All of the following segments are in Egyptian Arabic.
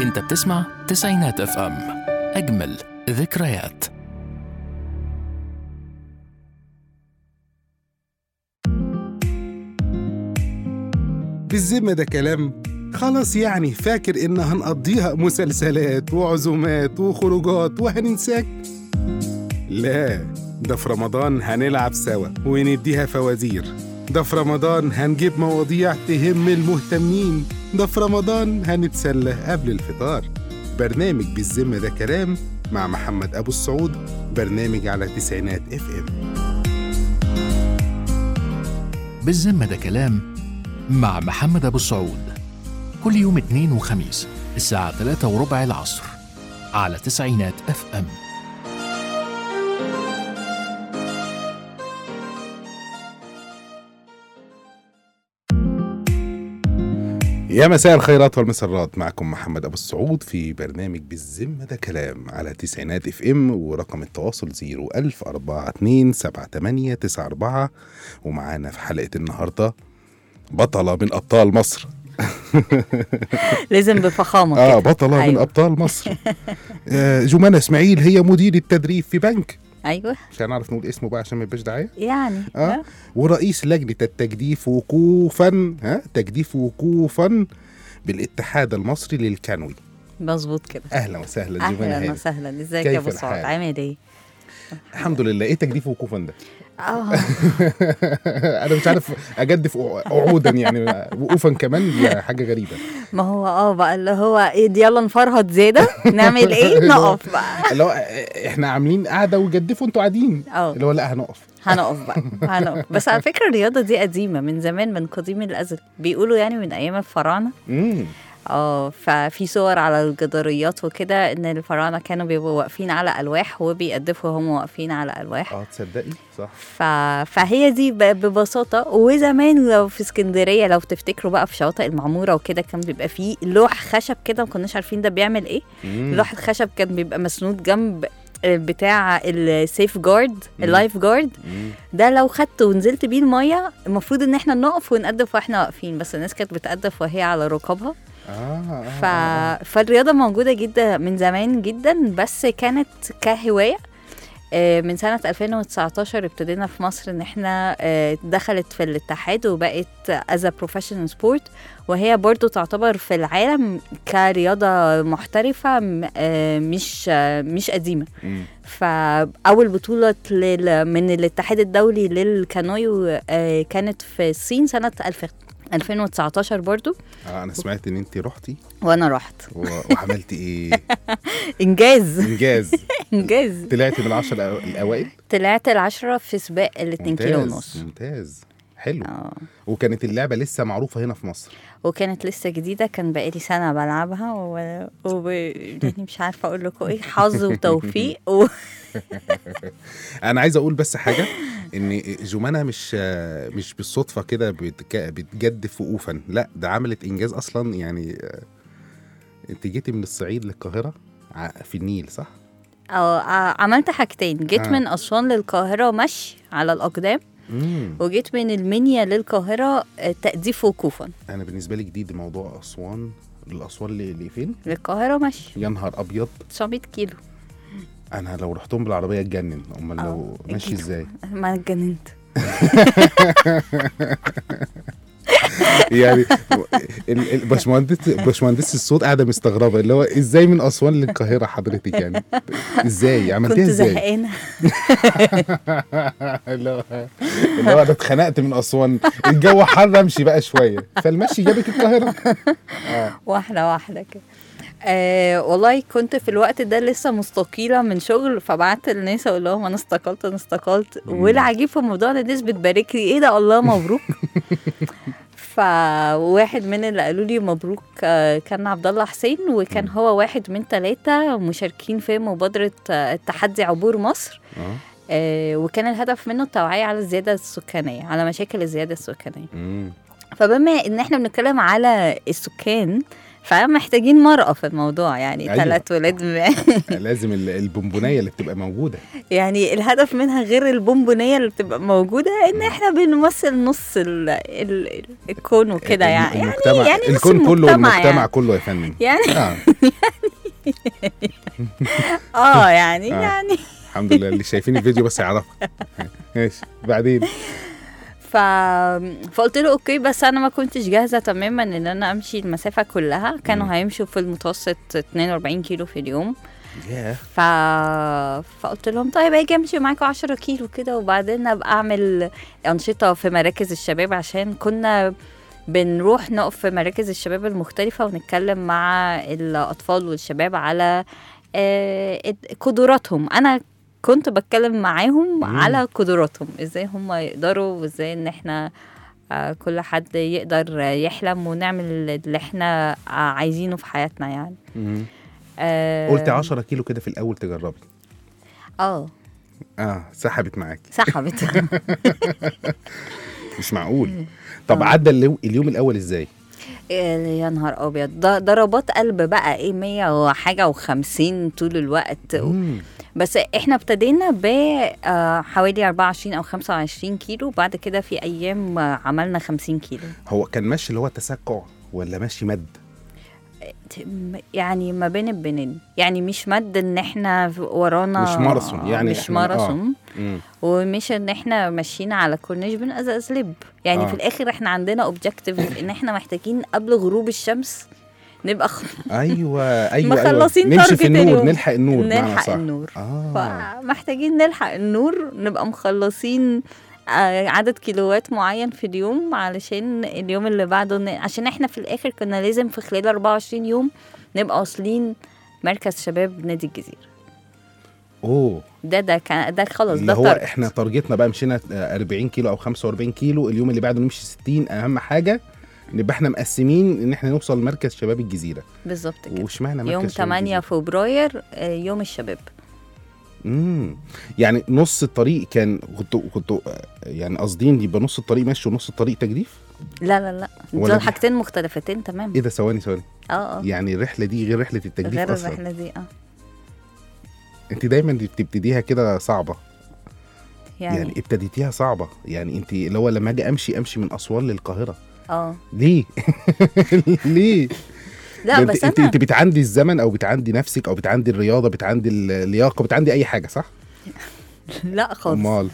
انت بتسمع تسعينات اف ام اجمل ذكريات بالذمة ده كلام خلاص يعني فاكر إن هنقضيها مسلسلات وعزومات وخروجات وهننساك لا ده في رمضان هنلعب سوا ونديها فوازير ده في رمضان هنجيب مواضيع تهم المهتمين ده في رمضان هنتسلى قبل الفطار برنامج بالذمة ده كلام مع محمد أبو السعود برنامج على تسعينات اف ام بالذمة ده كلام مع محمد أبو السعود كل يوم اثنين وخميس الساعة 3 وربع العصر على تسعينات اف ام يا مساء الخيرات والمسرات معكم محمد ابو السعود في برنامج بالذمه ده كلام على تسعينات اف ام ورقم التواصل 01042 ومعانا في حلقه النهارده بطله من ابطال مصر لازم بفخامه اه كده. بطله من أيوة. ابطال مصر آه جمانة اسماعيل هي مدير التدريب في بنك ايوه مش هنعرف نقول اسمه بقى عشان ما يبقاش دعايه يعني اه ورئيس لجنه التجديف وقوفا ها تجديف وقوفا بالاتحاد المصري للكانوي مظبوط كده اهلا وسهلا جمانة اهلا هاني وسهلا ازيك كيف يا ابو سعود الحال؟ عامل ايه؟ الحمد لله ايه تجديف وقوفا ده اه انا مش عارف اجدف عودا يعني وقوفا كمان دي حاجه غريبه ما هو اه بقى اللي هو ايه دي يلا نفرهد زياده نعمل ايه نقف بقى اللي هو احنا عاملين قاعده وجدفوا انتوا قاعدين اه اللي هو لا هنقف هنقف بقى هنقف بس على فكره الرياضه دي قديمه من زمان من قديم الازل بيقولوا يعني من ايام الفراعنه امم اه ففي صور على الجداريات وكده ان الفراعنه كانوا بيبقوا واقفين على الواح وبيقدفوا هم واقفين على الواح اه تصدقي صح ف... فهي دي ب... ببساطه وزمان لو في اسكندريه لو تفتكروا بقى في شواطئ المعموره وكده كان بيبقى فيه لوح خشب كده ما كناش عارفين ده بيعمل ايه مم. لوح الخشب كان بيبقى مسنود جنب بتاع السيف جارد اللايف جارد مم. ده لو خدته ونزلت بيه الميه المفروض ان احنا نقف ونقدف واحنا واقفين بس الناس كانت بتقدف وهي على ركابها آه آه ف... فالرياضة موجودة جدا من زمان جدا بس كانت كهواية آه، من سنة 2019 ابتدينا في مصر ان احنا آه، دخلت في الاتحاد وبقت as a professional sport وهي برضو تعتبر في العالم كرياضة محترفة م- آه، مش آه، مش قديمة مم. فأول بطولة لل- من الاتحاد الدولي للكانويو آه، كانت في الصين سنة 2000 2019 برضو اه انا سمعت ان انت رحتي وانا رحت و- وعملتي ايه انجاز انجاز انجاز طلعتي من العشر الأو- الاوائل طلعت العشرة في سباق الاتنين كيلو ممتاز، ونص ممتاز حلو اه وكانت اللعبه لسه معروفه هنا في مصر وكانت لسه جديدة كان بقالي سنة بلعبها و... و... يعني مش عارفة أقول لكم إيه حظ وتوفيق و... انا عايز اقول بس حاجه ان جمانة مش مش بالصدفه كده بتك- بتجدف وقوفا لا ده عملت انجاز اصلا يعني آه، انت جيتي من الصعيد للقاهره ع- في النيل صح أو... ع- عملت حاجتين جيت آه. من أسوان للقاهرة مشي على الأقدام امم وجيت من المنيا للقاهرة آه، تأديف وقوفا انا بالنسبه لي جديد موضوع اسوان الاسوان اللي اللي فين للقاهرة مشي يا نهار ابيض 900 كيلو انا لو رحتهم بالعربيه اتجنن امال لو آه، ماشي أكيد. ازاي ما اتجننت يعني ال- الباشمهندس باشمهندس الصوت قاعده مستغربه اللي هو ازاي من اسوان للقاهره حضرتك يعني ازاي عملتيها كنت ازاي زهقانة اللي هو اللي هو انا اتخنقت من اسوان الجو حر امشي بقى شويه فالمشي جابك القاهره واحدة واحدة كده آه والله كنت في الوقت ده لسه مستقيلة من شغل فبعت للناس اقول لهم انا استقلت انا استقلت مم. والعجيب في الموضوع ان الناس بتبارك لي ايه ده الله مبروك فواحد من اللي قالوا لي مبروك آه، كان عبد الله حسين وكان هو واحد من ثلاثة مشاركين في مبادرة آه، تحدي عبور مصر اه آه، وكان الهدف منه التوعية على الزيادة السكانية على مشاكل الزيادة السكانية مم. فبما ان احنا بنتكلم على السكان فمحتاجين مرأة في الموضوع يعني أيوة. ثلاث ولاد م- لازم ال- البونبونيه اللي بتبقى موجوده يعني الهدف منها غير البونبونية اللي بتبقى موجودة ان احنا بنمثل نص ال ال الكون وكده الم- يعني المجتمع يعني يعني نص الكون كله المجتمع والمجتمع يعني. كله يا فندم يعني اه اه يعني آه. يعني الحمد لله اللي شايفين الفيديو بس يعرفوا ماشي بعدين ف... فقلت له اوكي بس انا ما كنتش جاهزه تماما ان انا امشي المسافه كلها كانوا مم. هيمشوا في المتوسط 42 كيلو في اليوم ياه ف... فقلت لهم طيب اجي امشي معاكم 10 كيلو كده وبعدين ابقى اعمل انشطه في مراكز الشباب عشان كنا بنروح نقف في مراكز الشباب المختلفه ونتكلم مع الاطفال والشباب على آه، قدراتهم انا كنت بتكلم معاهم مم. على قدراتهم ازاي هم يقدروا وازاي ان احنا آه، كل حد يقدر يحلم ونعمل اللي احنا آه، عايزينه في حياتنا يعني مم. آه، قلت 10 كيلو كده في الاول تجربي اه اه سحبت معاكي سحبت مش معقول طب عدى اليوم, اليوم الاول ازاي إيه يا نهار ابيض ض- ضربات قلب بقى ايه 100 وحاجه و50 طول الوقت مم. بس احنا ابتدينا ب آه، حوالي 24 او 25 كيلو بعد كده في ايام آه، عملنا 50 كيلو هو كان ماشي اللي هو تسكع ولا ماشي مد م- يعني ما بين البنين يعني مش مد ان احنا ورانا مش ماراثون، يعني مش إحنا- آه. ماراثون مم. ومش ان احنا ماشيين على كورنيش بنقزقزلب يعني آه. في الاخر احنا عندنا اوبجيكتيف ان احنا محتاجين قبل غروب الشمس نبقى خ... ايوه ايوه مخلصين ايوه نمشي في target النور اليوم. نلحق النور بمعنى نلحق صح. النور اه فمحتاجين نلحق النور نبقى مخلصين آه، عدد كيلوات معين في اليوم علشان اليوم اللي بعده ن... عشان احنا في الاخر كنا لازم في خلال 24 يوم نبقى واصلين مركز شباب نادي الجزيرة اوه ده ده كان ده خلاص اللي ده هو target. احنا تارجتنا بقى مشينا آه، 40 كيلو او 45 كيلو اليوم اللي بعده نمشي 60 اهم حاجه نبقى احنا مقسمين ان احنا نوصل مركز شباب الجزيره بالظبط كده واشمعنى مركز يوم شباب 8 الجزيرة؟ فبراير آه، يوم الشباب امم يعني نص الطريق كان كنتوا كنتوا آه، يعني قاصدين يبقى نص الطريق مشي ونص الطريق تجديف لا لا لا ولا دول دي- حاجتين مختلفتين تمام ايه ده ثواني ثواني اه اه يعني الرحله دي غير رحله التجديف غير اصلا الرحله دي اه انت دايما دي بتبتديها كده صعبه يعني, يعني يعني ابتديتيها صعبه يعني انت اللي هو لما اجي امشي امشي من اسوان للقاهره اه ليه ليه لا ده بس انت انت, انا انت بتعندي الزمن او بتعندي نفسك او بتعندي الرياضه بتعندي اللياقه بتعندي اي حاجه صح لا خالص امال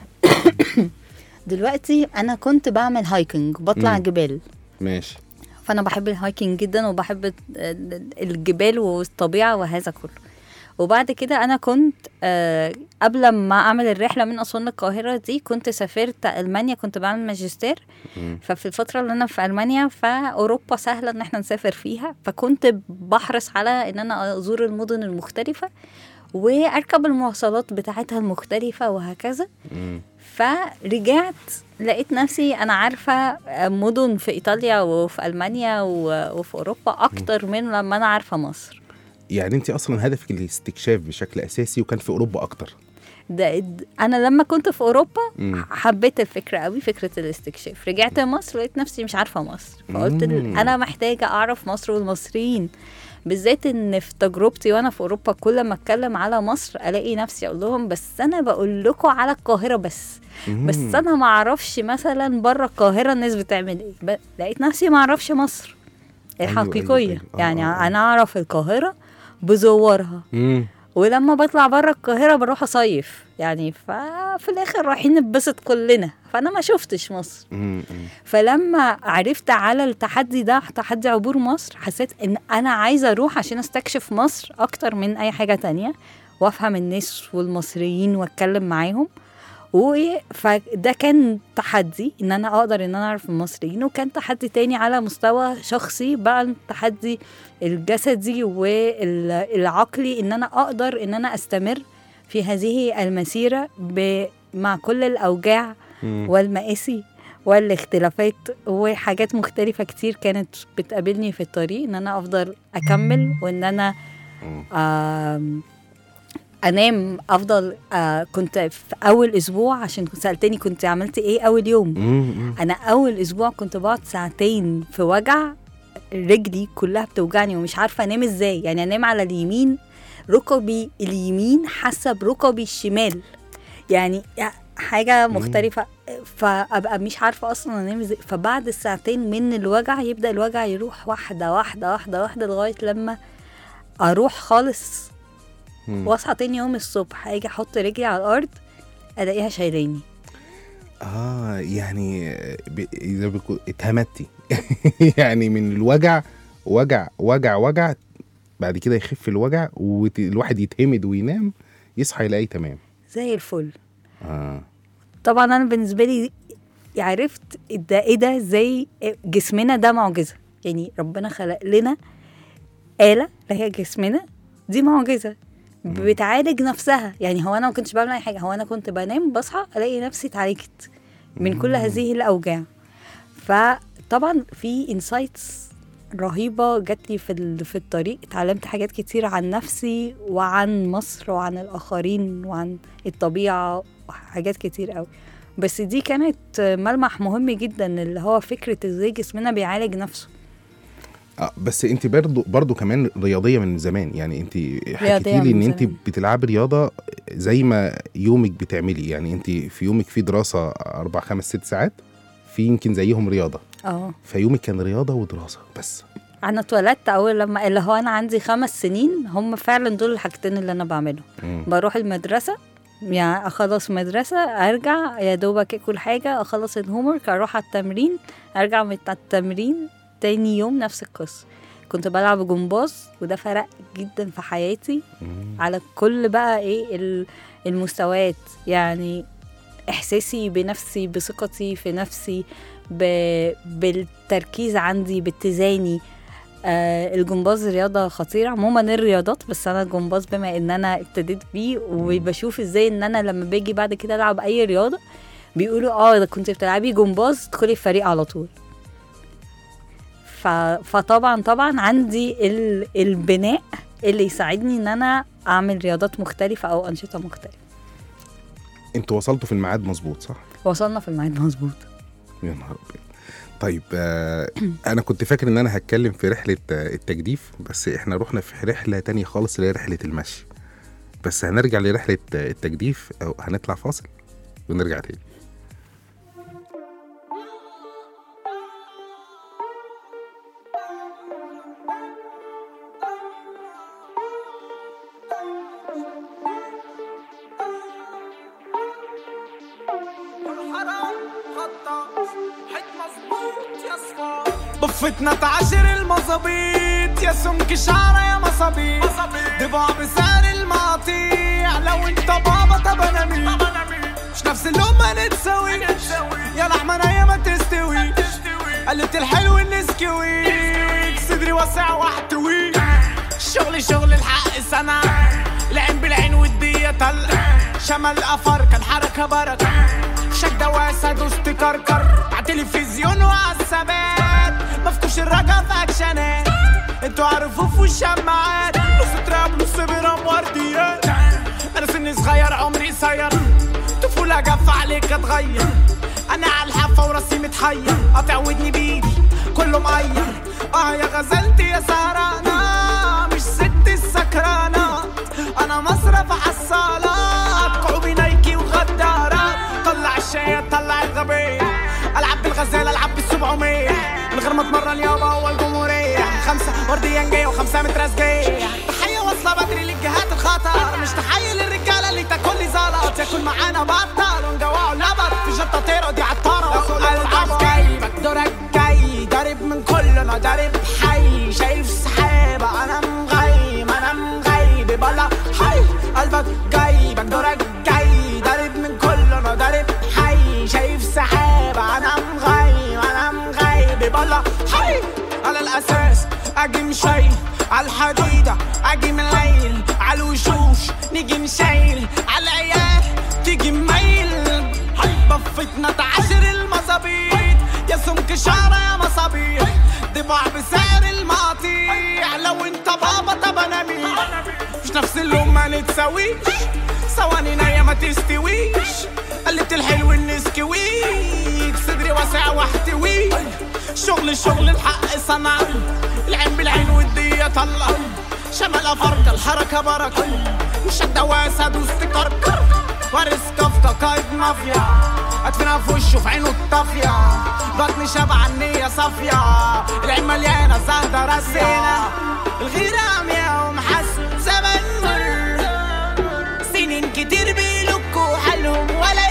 دلوقتي انا كنت بعمل هايكنج بطلع مم. جبال ماشي فانا بحب الهايكنج جدا وبحب ال- الجبال والطبيعه وهذا كله وبعد كده انا كنت آه قبل ما اعمل الرحله من اسوان للقاهره دي كنت سافرت المانيا كنت بعمل ماجستير مم. ففي الفتره اللي انا في المانيا فاوروبا سهله ان احنا نسافر فيها فكنت بحرص على ان انا ازور المدن المختلفه واركب المواصلات بتاعتها المختلفه وهكذا مم. فرجعت لقيت نفسي انا عارفه مدن في ايطاليا وفي المانيا و- وفي اوروبا اكتر من لما انا عارفه مصر يعني انت اصلا هدفك الاستكشاف بشكل اساسي وكان في اوروبا اكتر ده د- انا لما كنت في اوروبا مم. حبيت الفكره قوي فكره الاستكشاف رجعت مصر لقيت نفسي مش عارفه مصر فقلت ال- مم. انا محتاجه اعرف مصر والمصريين بالذات ان في تجربتي وانا في اوروبا كل ما اتكلم على مصر الاقي نفسي اقول لهم بس انا بقول لكم على القاهره بس بس مم. انا ما اعرفش مثلا بره القاهره الناس بتعمل ايه ب... لقيت نفسي ما اعرفش مصر أيوة، الحقيقيه أيوة، أيوة. آه، يعني آه، آه. انا اعرف القاهره بزورها مم. ولما بطلع بره القاهره بروح اصيف يعني ففي الاخر رايحين نتبسط كلنا فانا ما شفتش مصر مم. مم. فلما عرفت على التحدي ده تحدي عبور مصر حسيت ان انا عايزه اروح عشان استكشف مصر اكتر من اي حاجه تانية وافهم الناس والمصريين واتكلم معاهم و فده كان تحدي ان انا اقدر ان انا اعرف المصريين وكان تحدي تاني على مستوى شخصي بقى التحدي الجسدي والعقلي ان انا اقدر ان انا استمر في هذه المسيره ب مع كل الاوجاع مم. والمآسي والاختلافات وحاجات مختلفة كتير كانت بتقابلني في الطريق ان انا افضل اكمل وان انا مم. آم، انام افضل آه كنت في اول اسبوع عشان كنت سالتني كنت عملت ايه اول يوم مم. مم. انا اول اسبوع كنت بقعد ساعتين في وجع رجلي كلها بتوجعني ومش عارفه انام ازاي يعني انام على اليمين ركبي اليمين حاسه بركبي الشمال يعني حاجه مختلفه فابقى مش عارفه اصلا انام ازاي فبعد الساعتين من الوجع يبدا الوجع يروح واحده واحده واحده واحده لغايه لما اروح خالص مم. واصحى تاني يوم الصبح اجي احط رجلي على الارض الاقيها شايلاني اه يعني ب... زي ما بيقول اتهمتي يعني من الوجع وجع وجع وجع بعد كده يخف الوجع والواحد يتهمد وينام يصحى يلاقيه تمام زي الفل اه طبعا انا بالنسبه لي عرفت ده ايه ده ازاي جسمنا ده معجزه يعني ربنا خلق لنا آلة اللي هي جسمنا دي معجزة بتعالج نفسها يعني هو انا ما كنتش بعمل اي حاجه هو انا كنت بنام بصحى الاقي نفسي اتعالجت من كل هذه الاوجاع فطبعا في انسايتس رهيبه جات لي في ال- في الطريق اتعلمت حاجات كتير عن نفسي وعن مصر وعن الاخرين وعن الطبيعه وحاجات كتير قوي بس دي كانت ملمح مهم جدا اللي هو فكره ازاي جسمنا بيعالج نفسه اه بس انت برضو برضو كمان رياضيه من زمان يعني انت حكيتي رياضية لي من ان انت زمان. بتلعبي رياضه زي ما يومك بتعملي يعني انت في يومك في دراسه اربع خمس ست ساعات في يمكن زيهم رياضه اه فيومك كان رياضه ودراسه بس انا اتولدت اول لما اللي هو انا عندي خمس سنين هم فعلا دول الحاجتين اللي انا بعملهم مم. بروح المدرسة يعني أخلص مدرسة أرجع يا دوبك أكل حاجة أخلص الهومورك أروح على التمرين أرجع من التمرين تاني يوم نفس القصة كنت بلعب جمباز وده فرق جدا في حياتي مم. على كل بقى إيه ال- المستويات يعني إحساسي بنفسي بثقتي في نفسي ب... بالتركيز عندي باتزاني آه الجمباز رياضة خطيرة عموما الرياضات بس أنا الجمباز بما إن أنا ابتديت بيه وبشوف إزاي إن أنا لما باجي بعد كده ألعب أي رياضة بيقولوا اه ده كنت بتلعبي جمباز ادخلي الفريق على طول ف... فطبعا طبعا عندي ال... البناء اللي يساعدني ان انا اعمل رياضات مختلفة او انشطة مختلفة انتوا وصلتوا في الميعاد مظبوط صح؟ وصلنا في الميعاد مظبوط يا نهار ابيض طيب آه انا كنت فاكر ان انا هتكلم في رحله آه، التجديف بس احنا رحنا في رحله تانية خالص اللي هي رحله المشي بس هنرجع لرحله آه، التجديف او هنطلع فاصل ونرجع تاني بفتنا تعشر المظابيط يا سمك شعرة يا مصابيط ضباع بسعر المقاطيع لو انت بابا طب انا مين مش نفس اللقمة نتساوي يا لحمة نية ما تستوي قلت الحلو النسكويك صدري واسع واحتوي شغلي شغل الحق سنة العين بالعين والدية طلق شمال قفر كان حركة بركة شدة واسع دوست كركر على تلفزيون وعلى الثبات مفتوش الرجا في اكشنات انتوا عارفوا في الشماعات نص تراب نص برام ورديات انا سني صغير عمري قصير طفولة جف عليك اتغير انا على الحافة وراسي متحير قاطع ودني بايدي كله مقير اه يا غزلتي يا سهرانة مش ست السكرانة انا مصرف حصالات كعوبي نايكي وغدارات طلع الشاي طلع الغبية العب بالغزالة العب بالسبعمية من غير ما اتمرن يابا اول جمهورية خمسة ورديانجية وخمسة مترازجية تحية واصلة بدري للجهات الخطر مش تحية للرجالة اللي تاكل لي زلط ياكل معانا بطل ونجوعه اللبط في جطة طيرة دي عطارة وسوق العب جايبك دورك جاي ضارب من كله انا ضارب حي شايل في سحابة انا مغيب انا مغيب بلا حي قلبك جايبك دورك جاي ضارب من كله انا ضارب حي شايف سحابة انا مغيب انا مغيب بلا حي على الاساس اجي مشي على الحديدة اجي من الليل على الوشوش نيجي نشيل على العيال تيجي ميل بفتنا تعشر المظابيط يا سمك شعرة يا مصابيح ضباع بسعر المقاطيع لو انت بابا طب انا مين مش نفس اللون ما نتساويش ثواني ناية ما تستويش قلت الحلو النسكويك صدري واسع واحتوي شغل شغل الحق صنع العين بالعين والدية طلع شمال فرق الحركة بركة شدة واسد واستكركر وارث كفكة قايد مافيا ادفنها في وشه في عينه الطافية بطني شبع النية صافية العين مليانة زهدة راسينا الغيرة عمياء ومحس زمن مر سنين كتير بيلكوا حالهم ولا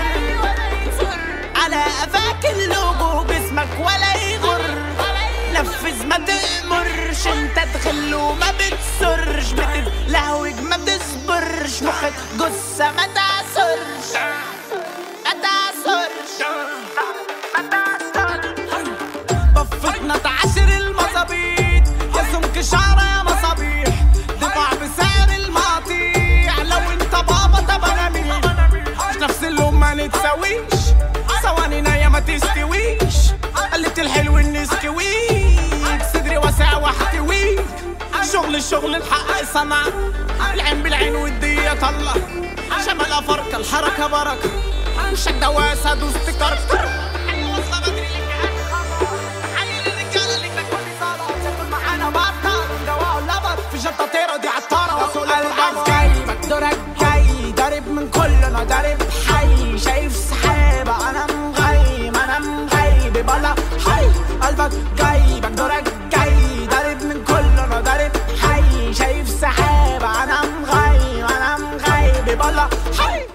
يسر على قفاك اللوجو باسمك ولا يغر نفذ ما تأمرش انت تخل وما بتسرش بتتلهوج ما بتصبرش مخك جثة ما تعصرش ما تعصرش ما تعصرش بفتنا تعاشر المظابيط يا سمك شعر يا مصابيح دفع بسعر المقاطيع لو انت بابا طب انا مين مش نفس اللون ما نتساويش ثواني نايا ما تستويش قلت الحلو النسكويك صدري واسع واحتويك شغل الشغل الحق صنع العين بالعين والدية طلع شمال افرق الحركة بركة وشك دواسة دوست كركر وصلة بدري لك حي الرجالة اللي بكل صلاة تاكل معانا بطة دواء ولبط في شطة طيرة دي عطارة وسوق قلبك جاي مقدورك جاي ضارب من كلنا ضارب حي شايف سحابة أنا مغيم أنا مغيب بلا حي قلبك جاي مقدورك جاي ضارب من كلنا ضارب حي شايف سحابة أنا مغيم أنا مغيب بلا حي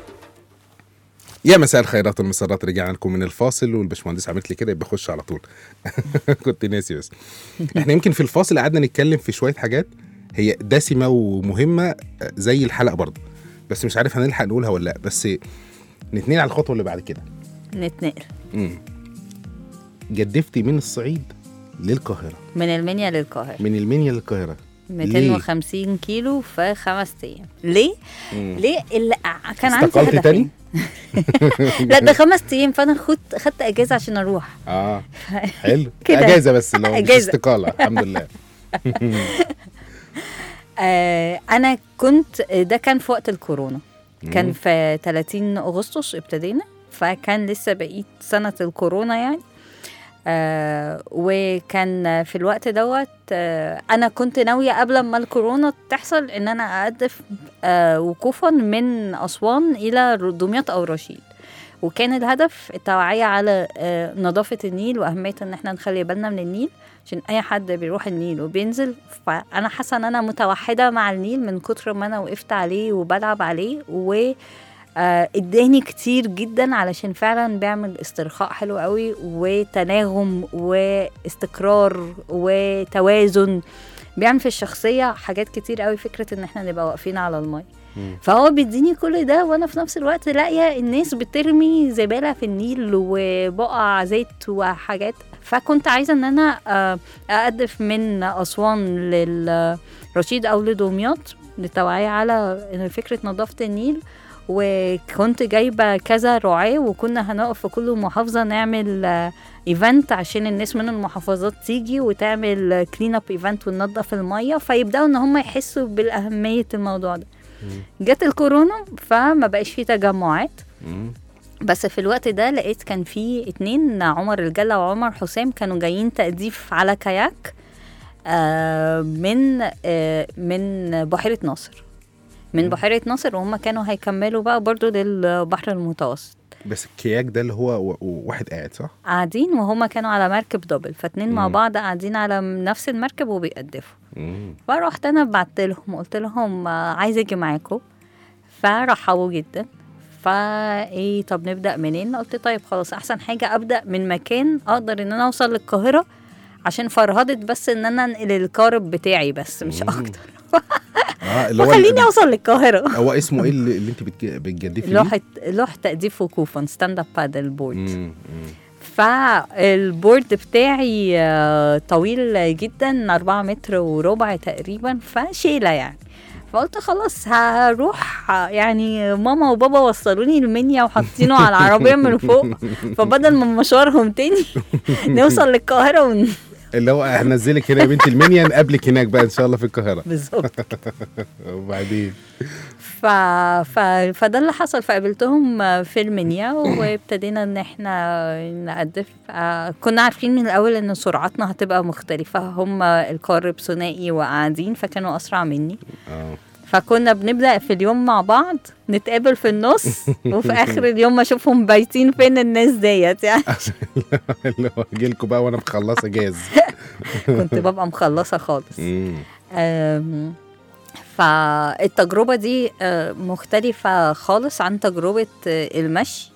يا مساء الخيرات والمسرات رجعنا لكم من الفاصل والباشمهندس عملت لي كده يبقى خش على طول كنت ناسي بس احنا يمكن في الفاصل قعدنا نتكلم في شويه حاجات هي دسمه ومهمه زي الحلقه برضه بس مش عارف هنلحق نقولها ولا لا بس نتنقل على الخطوه اللي بعد كده نتنقل امم جدفتي من الصعيد للقاهره من المنيا للقاهرة من المنيا للقاهره 250 كيلو في خمس ايام ليه؟ مم. ليه اللي كان عندي استقلت هدفين. تاني؟ لا ده خمس ايام فانا خدت خدت اجازه عشان اروح اه حلو كده. اجازه بس لو مش أجازة. استقاله الحمد لله آه انا كنت ده كان في وقت الكورونا كان مم. في 30 اغسطس ابتدينا فكان لسه بقيت سنه الكورونا يعني آه وكان في الوقت دوت آه انا كنت ناويه قبل ما الكورونا تحصل ان انا اقدف آه وقوفا من اسوان الى دمياط او رشيد وكان الهدف التوعيه على آه نظافه النيل واهميه ان احنا نخلي بالنا من النيل عشان اي حد بيروح النيل وبينزل فانا حاسه ان انا متوحده مع النيل من كتر ما انا وقفت عليه وبلعب عليه و آه، اداني كتير جدا علشان فعلا بيعمل استرخاء حلو قوي وتناغم واستقرار وتوازن بيعمل في الشخصيه حاجات كتير قوي فكره ان احنا نبقى واقفين على الميه مم. فهو بيديني كل ده وانا في نفس الوقت لاقيه الناس بترمي زباله في النيل وبقع زيت وحاجات فكنت عايزه ان انا آه، اقدف من اسوان للرشيد او لدمياط للتوعيه على فكره نظافه النيل وكنت جايبه كذا رعاه وكنا هنقف في كل محافظه نعمل ايفنت عشان الناس من المحافظات تيجي وتعمل كلين اب ايفنت وننظف الميه فيبداوا ان هم يحسوا بالاهميه الموضوع ده جت الكورونا فما بقاش فيه تجمعات مم. بس في الوقت ده لقيت كان في اتنين عمر الجلة وعمر حسام كانوا جايين تأديف على كاياك آه من آه من بحيرة ناصر من بحيرة ناصر وهم كانوا هيكملوا بقى برضو للبحر المتوسط بس الكياك ده اللي هو و- و- واحد قاعد صح؟ قاعدين وهم كانوا على مركب دبل فاتنين مع مم. بعض قاعدين على نفس المركب وبيقدفوا مم. فرحت انا بعت لهم قلت لهم آه، عايزه اجي معاكم فرحبوا جدا فايه طب نبدا منين قلت طيب خلاص احسن حاجه ابدا من مكان اقدر ان انا اوصل للقاهره عشان فرهدت بس ان انا انقل القارب بتاعي بس مش مم. اكتر اه اللي هو وخليني اوصل للقاهره هو اسمه ايه اللي, اللي انت بتج- بتجدفي فيه؟ لوحه لوحه تأديف وقوفا ستاند اب بادل بورد مم. مم. فالبورد بتاعي آه، طويل جدا 4 متر وربع تقريبا فشيلة يعني فقلت خلاص هروح آه، يعني ماما وبابا وصلوني المنيا وحاطينه على العربية من فوق فبدل ما مشوارهم تاني نوصل للقاهرة ون... اللي هو هنزلك هنا يا بنت المنيا نقابلك هناك بقى ان شاء الله في القاهره بالظبط وبعدين ف... ف... فده اللي حصل فقابلتهم في المنيا وابتدينا ان احنا نقدف آه، كنا عارفين من الاول ان سرعتنا هتبقى مختلفة هم القارب ثنائي وقاعدين فكانوا اسرع مني اه فكنا بنبدأ في اليوم مع بعض نتقابل في النص وفي اخر اليوم اشوفهم بايتين فين الناس ديت يعني اللي هو اجيلكوا بقى وانا مخلصه جاز كنت ببقى مخلصة خالص مم. أم، فالتجربة دي آه، مختلفة خالص عن تجربة آه، المشي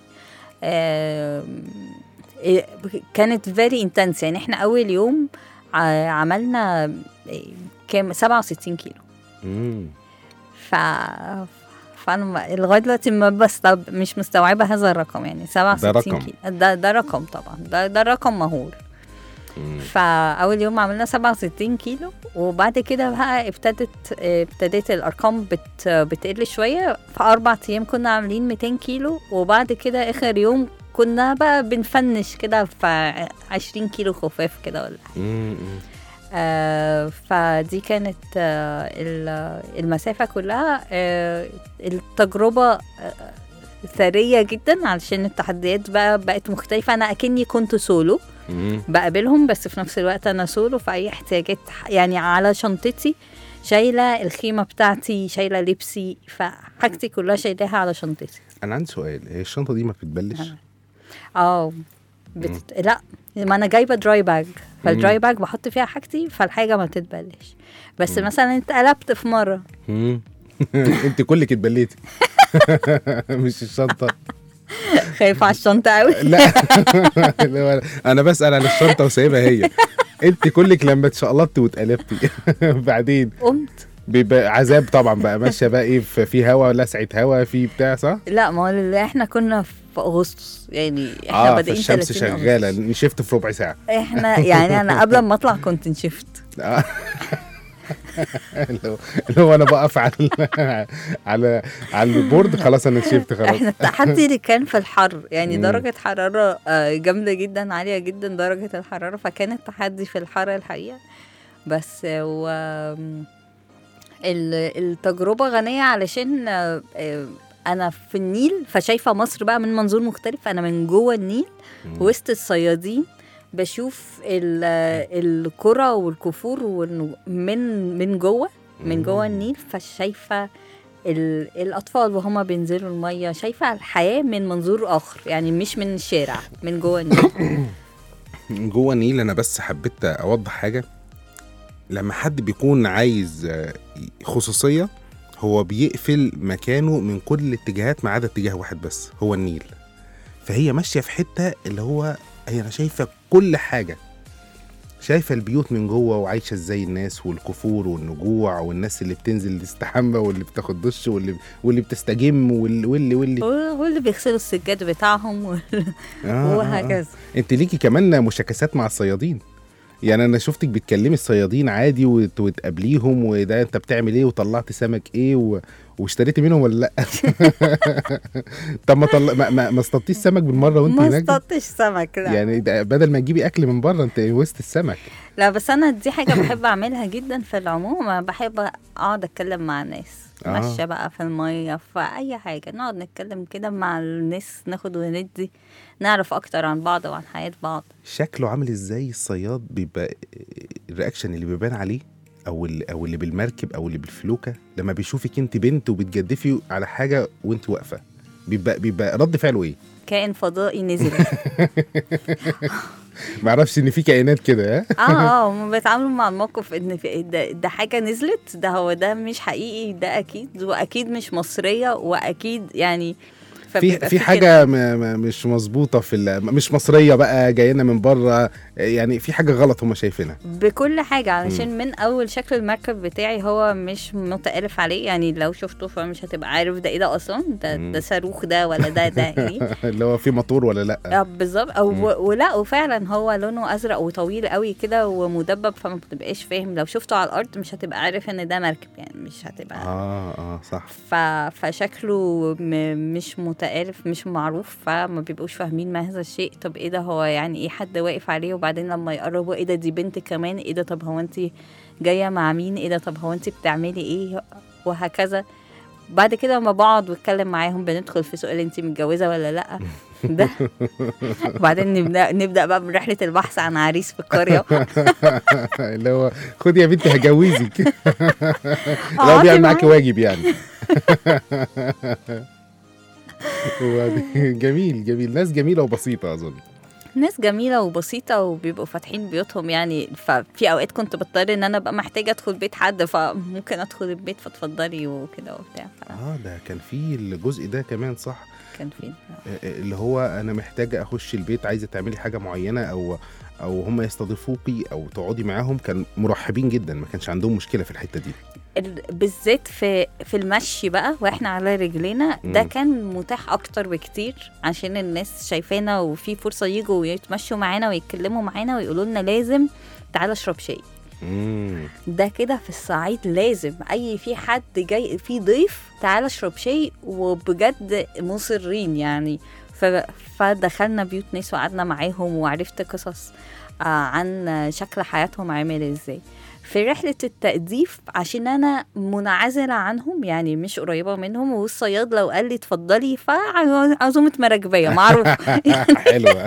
أم، إيه، كانت very intense يعني احنا أول يوم ع- عملنا إيه، كام 67 كيلو مم. ف فانا ما- لغايه دلوقتي ما بستوعب مش مستوعبه هذا الرقم يعني 67 رقم. كيلو ده ده رقم طبعا ده ده رقم مهول مم. فاول يوم عملنا 67 كيلو وبعد كده بقى ابتدت ابتدت الارقام بت بتقل شويه في اربع ايام كنا عاملين 200 كيلو وبعد كده اخر يوم كنا بقى بنفنش كده في 20 كيلو خفاف كده ولا حاجة. مم. مم. آه فدي كانت آه ال- المسافة كلها آه التجربة آه ثرية جدا علشان التحديات بقى بقت مختلفة أنا أكني كنت سولو مم. بقابلهم بس في نفس الوقت أنا سولو في أي احتياجات يعني على شنطتي شايلة الخيمة بتاعتي شايلة لبسي فحاجتي كلها شايلاها على شنطتي انا عندي سؤال هي الشنطه دي ما بتتبلش اه بت... لا ما انا جايبه دراي باج فالدراي باج بحط فيها حاجتي فالحاجه ما تتبلش بس مثلا انت قلبت في مره مم. انت كلك اتبليتي مش الشنطه خايفه على الشنطه قوي لا اللي هو انا بسال عن الشنطه وسايبها هي انت كلك لما اتشقلطتي واتقلبتي بعدين قمت بيبقى عذاب طبعا بقى ماشيه بقى ايه في في هوا لسعه هوا في بتاع صح؟ لا ما هو اللي احنا كنا في اغسطس يعني احنا اه بادئين فالشمس 30 شغاله أغسطس. نشفت في ربع ساعه احنا يعني انا قبل ما اطلع كنت نشفت آه. اللي هو- اللي هو انا بقف على على على البورد خلاص انا نشفت خلاص احنا التحدي اللي كان في الحر يعني مم. درجة حرارة آه، جامدة جدا عالية جدا درجة الحرارة فكان التحدي في الحر الحقيقة بس آه، و ال- التجربة غنية علشان آه، آه، أنا في النيل فشايفة مصر بقى من منظور مختلف أنا من جوه النيل وسط الصيادين بشوف ال- آه، القرى والكفور والنج- من من جوه من جوه النيل فشايفه ال- الاطفال وهما بينزلوا الميه شايفه الحياه من منظور اخر يعني مش من الشارع من جوه النيل جوه النيل انا بس حبيت اوضح حاجه لما حد بيكون عايز آه، خصوصيه هو بيقفل مكانه من كل الاتجاهات ما عدا اتجاه واحد بس هو النيل فهي ماشيه في حته اللي هو هي انا شايفه كل حاجه شايفه البيوت من جوه وعايشه ازاي الناس والكفور والنجوع والناس اللي بتنزل تستحمى واللي بتاخد دش واللي واللي بتستجم واللي واللي واللي هو هو اللي بيغسلوا السجاد بتاعهم وال- آه، آه، آه. وهكذا انت ليكي كمان مشاكسات مع الصيادين يعني انا شفتك بتكلمي الصيادين عادي وت- وتقابليهم وده انت بتعمل ايه وطلعت سمك ايه و... واشتريتي منهم ولا لا طب ما طل... ما, ما, ما اصطادتيش سمك بالمره وانت ما هناك اصطدتش سمك لا يعني ده بدل ما تجيبي اكل من بره انت وسط السمك لا بس انا دي حاجه بحب اعملها جدا في العموم أنا بحب اقعد اتكلم مع الناس آه. ماشيه بقى في الميه في اي حاجه نقعد نتكلم كده مع الناس ناخد وندي نعرف اكتر عن بعض وعن حياه بعض شكله عامل ازاي الصياد بيبقى الرياكشن اللي بيبان عليه او اللي او اللي بالمركب او اللي بالفلوكه لما بيشوفك انت بنت وبتجدفي على حاجه وانت واقفه بيبقى بيبقى رد فعله ايه كائن فضائي نزل ما اعرفش ان في كائنات كده ها اه اه هم بيتعاملوا مع الموقف ان في ده, ده حاجه نزلت ده هو ده مش حقيقي ده اكيد واكيد مش مصريه واكيد يعني في فبيبقى في كده. حاجه م- م- مش مظبوطه في ال- مش مصريه بقى جاينا من بره يعني في حاجه غلط هم شايفينها بكل حاجة علشان من أول شكل المركب بتاعي هو مش متألف عليه يعني لو شفته فمش هتبقى عارف ده ايه ده أصلا ده, مم. ده صاروخ ده ولا ده ده ايه اللي هو في موتور ولا لا آه، بالظبط أو ولا وفعلا هو لونه أزرق وطويل قوي كده ومدبب فما بتبقاش فاهم لو شفته على الأرض مش هتبقى عارف إن ده مركب يعني مش هتبقى اه اه صح ف... فشكله م... مش متألف متآلف مش معروف فما بيبقوش فاهمين ما هذا الشيء طب ايه ده هو يعني ايه حد واقف عليه وبعدين لما يقربوا ايه ده دي بنت كمان ايه ده طب هو انت جايه مع مين ايه ده طب هو انت بتعملي ايه وهكذا بعد كده لما بقعد واتكلم معاهم بندخل في سؤال انت متجوزه ولا لا ده وبعدين نبدا نبدا بقى برحله البحث عن عريس في القريه اللي هو خدي يا بنتي هجوزك لو اقعدي بيعمل معاكي معايا. واجب يعني وبعدين- جميل جميل ناس جميلة وبسيطة أظن ناس جميلة وبسيطة وبيبقوا فاتحين بيوتهم يعني ففي أوقات كنت بضطر إن أنا أبقى محتاجة أدخل بيت حد فممكن أدخل البيت فاتفضلي وكده وبتاع اه ده كان في الجزء ده كمان صح فكان فين آه، آه، اللي هو انا محتاجه اخش البيت عايزه تعملي حاجه معينه او او هم يستضيفوكي او تقعدي معاهم كان مرحبين جدا ما كانش عندهم مشكله في الحته دي ال- بالذات في في المشي بقى واحنا على رجلينا ده مم. كان متاح اكتر بكتير عشان الناس شايفانا وفي فرصه يجوا ويتمشوا معانا ويتكلموا معانا ويقولوا لنا لازم تعالى اشرب شاي امم ده كده في الصعيد لازم اي في حد جاي في ضيف تعالى اشرب شاي وبجد مصرين يعني ف... فدخلنا بيوت ناس وقعدنا معاهم وعرفت قصص آه، عن شكل حياتهم عامل ازاي في رحلة التأديف عشان أنا منعزلة عنهم يعني مش قريبة منهم والصياد لو قال لي اتفضلي فعزومة مراكبية معروف حلوه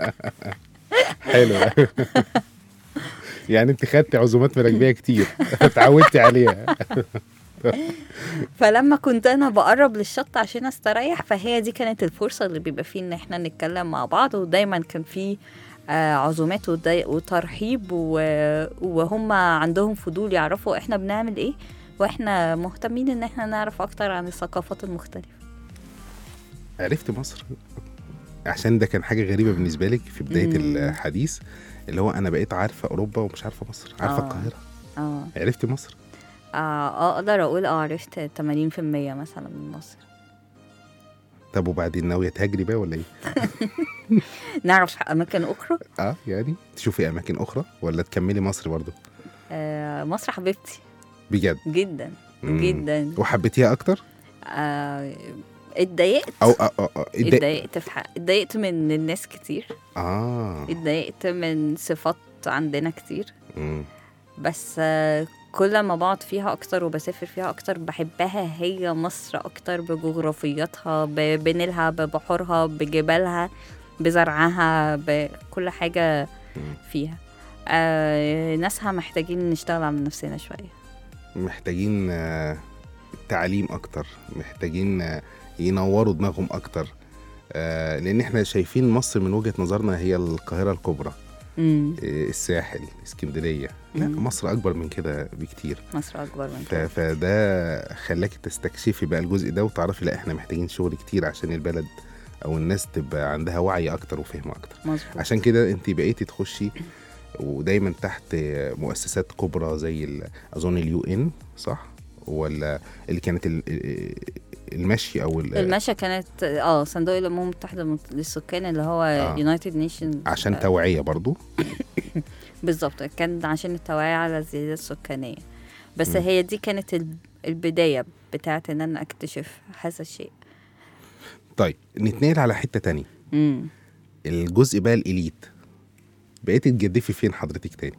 حلوه يعني انت خدتي عزومات مراكبيه كتير اتعودتي عليها فلما كنت انا بقرب للشط عشان استريح فهي دي كانت الفرصه اللي بيبقى فيه ان احنا نتكلم مع بعض ودايما كان في آه، عزومات وداي- وترحيب و- وهم عندهم فضول يعرفوا احنا بنعمل ايه واحنا مهتمين ان احنا نعرف اكتر عن الثقافات المختلفه عرفت مصر عشان ده كان حاجه غريبه بالنسبه لك في بدايه مم. الحديث اللي هو انا بقيت عارفه اوروبا ومش عارفه مصر عارفه آه. القاهره اه عرفتي مصر اه اقدر اقول اه عرفت 80% مثلا من مصر طب وبعدين ناويه تهاجري بقى ولا ايه نعرف اماكن اخرى اه يعني تشوفي اماكن اخرى ولا تكملي مصر برضو آه مصر حبيبتي بجد جدا مم. جدا وحبيتيها اكتر آه اتضايقت او اه اه اه اتضايق- اتضايقت في حق اتضايقت من الناس كتير اه اتضايقت من صفات عندنا كتير مم. بس آه، كل ما بقعد فيها اكتر وبسافر فيها اكتر بحبها هي مصر اكتر بجغرافيتها ب- بنيلها ببحورها بجبالها بزرعها بكل حاجة مم. فيها آه ناسها محتاجين نشتغل على نفسنا شوية محتاجين آه، تعليم اكتر محتاجين آه، ينوروا دماغهم اكتر آه، لان احنا شايفين مصر من وجهه نظرنا هي القاهره الكبرى مم. آه، الساحل اسكندريه لا مم. مصر اكبر من كده بكتير مصر اكبر من ف- كده فده خلاكي تستكشفي بقى الجزء ده وتعرفي لا احنا محتاجين شغل كتير عشان البلد او الناس تبقى عندها وعي اكتر وفهم اكتر مظبوط عشان كده انت بقيتي تخشي ودايما تحت مؤسسات كبرى زي ال- اظن اليو ان صح ولا اللي كانت ال- المشي او ال- المشا كانت اه صندوق الامم المتحده للسكان اللي هو آه. يونايتد نيشنز عشان توعيه برضو بالظبط كان عشان التوعية على الزيادة السكانية بس مم. هي دي كانت ال- البداية بتاعت ان انا اكتشف هذا الشيء طيب نتنقل على حته تانية مم. الجزء بقى الاليت بقيتي تجدفي فين حضرتك تاني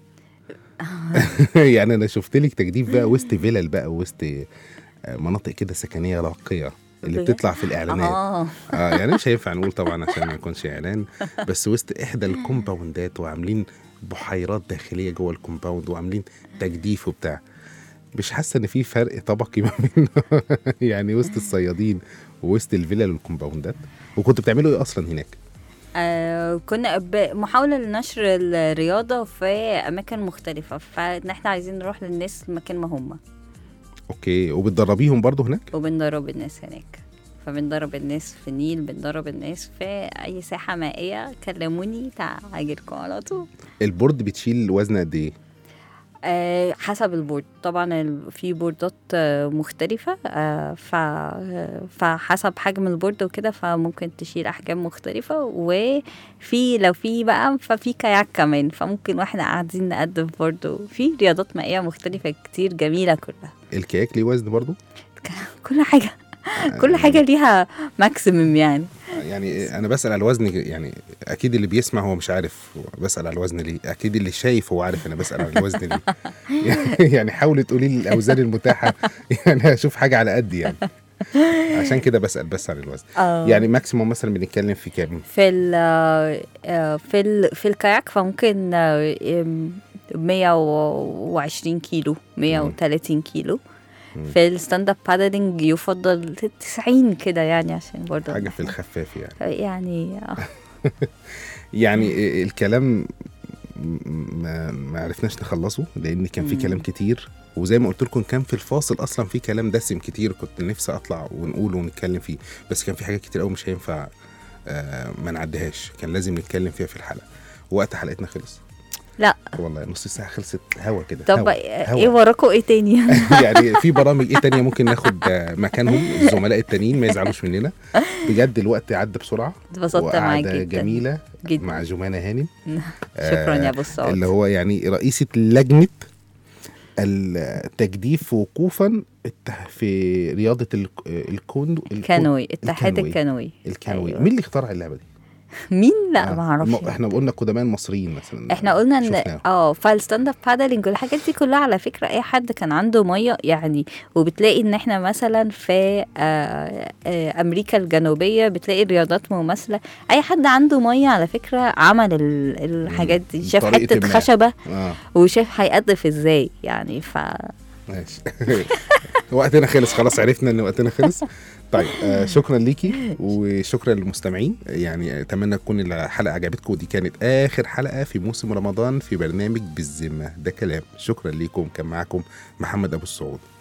يعني انا شفت لك تجديف بقى وسط فيلل بقى وسط آه، مناطق كده سكنيه راقيه اللي بجد؟ بتطلع في الاعلانات اه اه يعني مش هينفع نقول طبعا عشان ما يكونش اعلان بس وسط احدى الكومباوندات وعاملين بحيرات داخليه جوه الكومباوند وعاملين تجديف وبتاع مش حاسه ان في فرق طبقي ما بين يعني وسط الصيادين ووسط الفيلل والكومباوندات وكنتوا بتعملوا ايه اصلا هناك؟ آه، كنا ب- محاولة لنشر الرياضة في أماكن مختلفة فإن إحنا عايزين نروح للناس مكان ما هم اوكي وبتدربيهم برضو هناك؟ وبندرب الناس هناك فبندرب الناس في النيل بندرب الناس في أي ساحة مائية كلموني تعاجلكم على طول البورد بتشيل وزن قد ايه؟ آه، حسب البورد طبعا ال- في بوردات آه، مختلفة آه، ف آه، فحسب حجم البورد وكده فممكن تشيل أحجام مختلفة وفي لو في بقى ففي كاياك كمان فممكن واحنا قاعدين نقدم برضه في رياضات مائية مختلفة كتير جميلة كلها الكياك ليه وزن برضو؟ كل حاجة كل حاجه ليها ماكسيمم يعني يعني انا بسال على الوزن يعني اكيد اللي بيسمع هو مش عارف هو بسال على الوزن ليه اكيد اللي شايف هو عارف انا بسال على الوزن ليه يعني حاولي تقولي لي الاوزان المتاحه يعني اشوف حاجه على قد يعني عشان كده بسال بس عن الوزن آه. يعني ماكسيموم مثلا بنتكلم في كام في ال آه، في ال في الكاياك فممكن آه، آم، 120 كيلو 130 كيلو في الستاند اب بادلينج يفضل 90 كده يعني عشان برضه حاجه في الخفاف يعني يعني آه. يعني الكلام ما ما عرفناش نخلصه لان كان في مم. كلام كتير وزي ما قلت لكم كان في الفاصل اصلا في كلام دسم كتير كنت نفسي اطلع ونقوله ونتكلم فيه بس كان في حاجات كتير قوي مش هينفع آه ما نعديهاش كان لازم نتكلم فيها في الحلقه وقت حلقتنا خلص لا والله نص ساعه خلصت هوا كده طب هوا. ايه وراكوا ايه تاني يعني في برامج ايه تانية ممكن ناخد آه، مكانهم الزملاء التانيين ما يزعلوش مننا بجد الوقت عدى بسرعه اتبسطت معاك وقعدة جدا جميله جدا مع جمانة هانم شكرا آه، يا ابو السعود اللي هو يعني رئيسة لجنة التجديف وقوفا الت- في رياضة الك- الكوندو الكو- كانوي اتحاد الكانوي. الكانوي الكانوي أيوة. مين اللي اخترع اللعبة دي؟ مين لا آه، ما اعرفش الم- احنا قلنا قدماء المصريين مثلا احنا قلنا ان شفناهم. اه فالستاند اب بادلنج والحاجات دي كلها على فكره اي حد كان عنده ميه يعني وبتلاقي ان احنا مثلا في آه آه امريكا الجنوبيه بتلاقي الرياضات مماثله اي حد عنده ميه على فكره عمل ال- الحاجات دي شاف بطريقة حته ما. خشبه اه وشاف هيقدف ازاي يعني ف ماشي وقتنا خلص خلاص عرفنا ان وقتنا خلص طيب آه شكرا ليكي وشكرا للمستمعين يعني اتمنى تكون الحلقه عجبتكم ودي كانت اخر حلقه في موسم رمضان في برنامج بالذمه ده كلام شكرا ليكم كان معاكم محمد ابو السعود